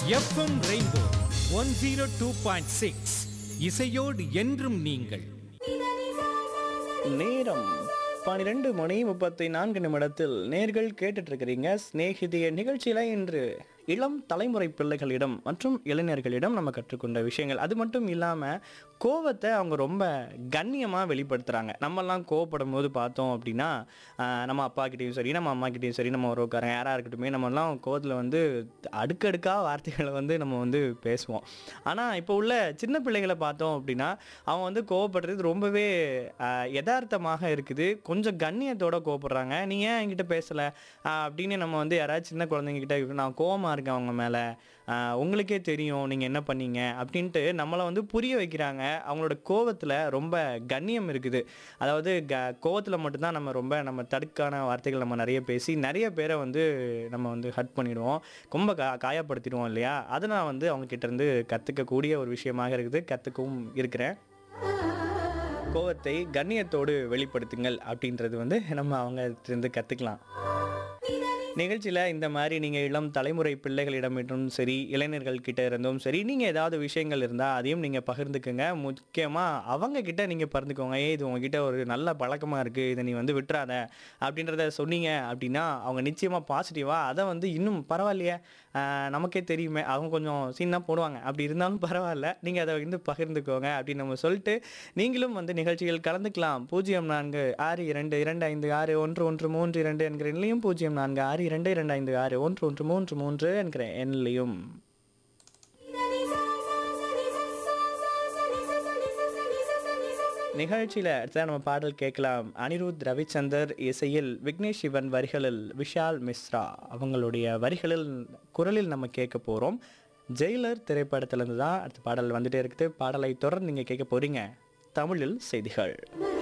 FM rainbow one zero two point six இசையோடு என்றும் நீங்கள் நேரம் பன்னிரெண்டு மணி முப்பத்தி நான்கு நிமிடத்தில் நேர்கள் கேட்டுட்டு இருக்கிறீங்க சிநேகிதிய நிகழ்ச்சியில இன்று இளம் தலைமுறை பிள்ளைகளிடம் மற்றும் இளைஞர்களிடம் நம்ம கற்றுக்கொண்ட விஷயங்கள் அது மட்டும் இல்லாமல் கோவத்தை அவங்க ரொம்ப கண்ணியமாக வெளிப்படுத்துகிறாங்க நம்மெல்லாம் கோவப்படும் போது பார்த்தோம் அப்படின்னா ஆஹ், நம்ம அப்பா கிட்டேயும் சரி நம்ம அம்மா கிட்டேயும் சரி நம்ம உறவுக்காரங்க யாராக இருக்கட்டுமே நம்மலாம் கோவத்தில் வந்து அடுக்கடுக்காக வார்த்தைகளை வந்து நம்ம வந்து பேசுவோம் ஆனால் இப்போ உள்ள சின்ன பிள்ளைகளை பார்த்தோம் அப்படின்னா அவங்க வந்து கோவப்படுறது ரொம்பவே ஆஹ், யதார்த்தமாக இருக்குது கொஞ்சம் கண்ணியத்தோட கோவப்படுறாங்க நீ ஏன் என்கிட்ட பேசலை அப்படின்னு நம்ம வந்து யாராவது சின்ன குழந்தைங்க கிட்ட நான் கோவமாக இருக்கேன் அவங்க மேலே உங்களுக்கே தெரியும் நீங்கள் என்ன பண்ணீங்க அப்படின்ட்டு நம்மளை வந்து புரிய வைக்கிறாங்க அவங்களோட கோவத்தில் ரொம்ப கண்ணியம் இருக்குது அதாவது க கோவத்தில் மட்டும்தான் நம்ம ரொம்ப நம்ம தடுக்கான வார்த்தைகள் நம்ம நிறைய பேசி நிறைய பேரை வந்து நம்ம வந்து ஹட் பண்ணிடுவோம் ரொம்ப கா காயப்படுத்திடுவோம் இல்லையா அதை நான் வந்து அவங்க கிட்ட இருந்து கற்றுக்கக்கூடிய ஒரு விஷயமாக இருக்குது கற்றுக்கவும் இருக்கிறேன் கோவத்தை கண்ணியத்தோடு வெளிப்படுத்துங்கள் அப்படின்றது வந்து நம்ம அவங்க இருந்து கற்றுக்கலாம் நிகழ்ச்சியில் இந்த மாதிரி நீங்கள் இளம் தலைமுறை பிள்ளைகளிடமிட்டும் சரி இளைஞர்கள் கிட்ட இருந்தும் சரி நீங்கள் ஏதாவது விஷயங்கள் இருந்தால் அதையும் நீங்கள் பகிர்ந்துக்குங்க முக்கியமாக அவங்க கிட்ட நீங்கள் பகிர்ந்துக்கோங்க ஏ இது உங்ககிட்ட ஒரு நல்ல பழக்கமாக இருக்குது இதை நீ வந்து விட்டுறாத அப்படின்றத சொன்னீங்க அப்படின்னா அவங்க நிச்சயமாக பாசிட்டிவாக அதை வந்து இன்னும் பரவாயில்லையே ஆஹ் நமக்கே தெரியுமே அவங்க கொஞ்சம் சீனாக போடுவாங்க அப்படி இருந்தாலும் பரவாயில்ல நீங்கள் அதை வந்து பகிர்ந்துக்கோங்க அப்படின்னு நம்ம சொல்லிட்டு நீங்களும் வந்து நிகழ்ச்சிகள் கலந்துக்கலாம் பூஜ்ஜியம் நான்கு ஆறு இரண்டு இரண்டு ஐந்து ஆறு ஒன்று ஒன்று மூன்று இரண்டு என்கிற எண்ணிலையும் பூஜ்ஜியம் நான்கு ஆறு இரண்டு இரண்டு ஐந்து ஆறு ஒன்று ஒன்று மூன்று மூன்று என்கிற எண்ணிலையும் நிகழ்ச்சியில் அடுத்ததான் நம்ம பாடல் கேட்கலாம் அனிருத் ரவிச்சந்தர் இசையில் விக்னேஷ் சிவன் வரிகளில் விஷால் மிஸ்ரா அவங்களுடைய வரிகளில் குரலில் நம்ம கேட்க போகிறோம் ஜெயிலர் திரைப்படத்திலிருந்து தான் அடுத்த பாடல் வந்துட்டே இருக்குது பாடலை தொடர்ந்து நீங்கள் கேட்க போகிறீங்க தமிழில் செய்திகள்